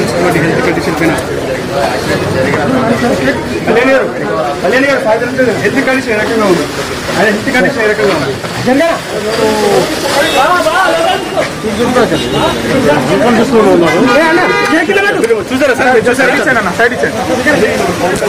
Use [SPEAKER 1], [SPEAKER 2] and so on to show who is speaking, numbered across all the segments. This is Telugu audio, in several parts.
[SPEAKER 1] చూస్తున్నటువంటి హెల్త్ కండిషన్ పైన కళ్యాణ్ గారు కళ్యాణ్ గారు సాయంత్రం హెల్త్ కండిషన్ ఏ రకంగా ఉంది ఆయన హెల్త్ కండిషన్ ఏ రకంగా ఉంది చూసారా సార్ మీరు చూసారా ఇచ్చాను సైడ్ ఇచ్చాను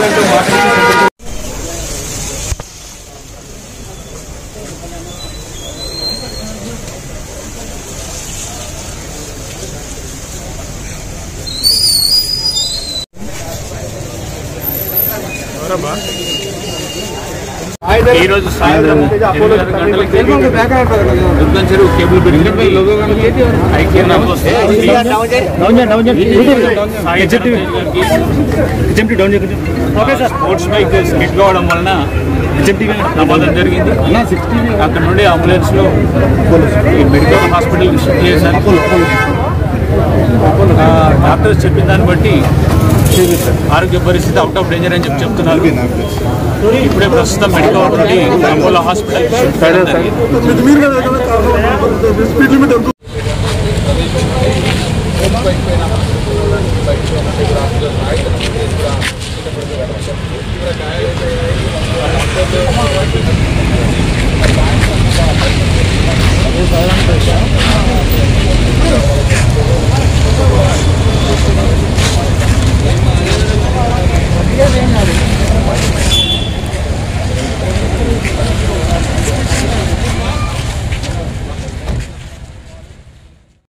[SPEAKER 2] ఈ రోజు సాయంత్రం ఎనిమిదిన్నర గంటలకి దుర్గం చెరువు కేబుల్ బ్రిడ్జ్ నుండి ఐక్యనాథ్ వస్తే స్పోర్ట్స్ బైక్ స్కిడ్ కావడం వలన ప్రమాదం జరిగింది అక్కడ నుండి అంబులెన్స్ లో ఈ మెడికల్ హాస్పిటల్ షిఫ్ట్ చేశారు ఆ, డాక్టర్స్ చెప్పిన దాన్ని బట్టి ఆరోగ్య పరిస్థితి అవుట్ ఆఫ్ డేంజర్ అని చెప్పి చెప్తున్నారు ఇప్పుడే ప్రస్తుతం మెడికల్ నుండి అపోలో హాస్పిటల్ షిఫ్ట్ చేయడం జరిగింది
[SPEAKER 3] ఆ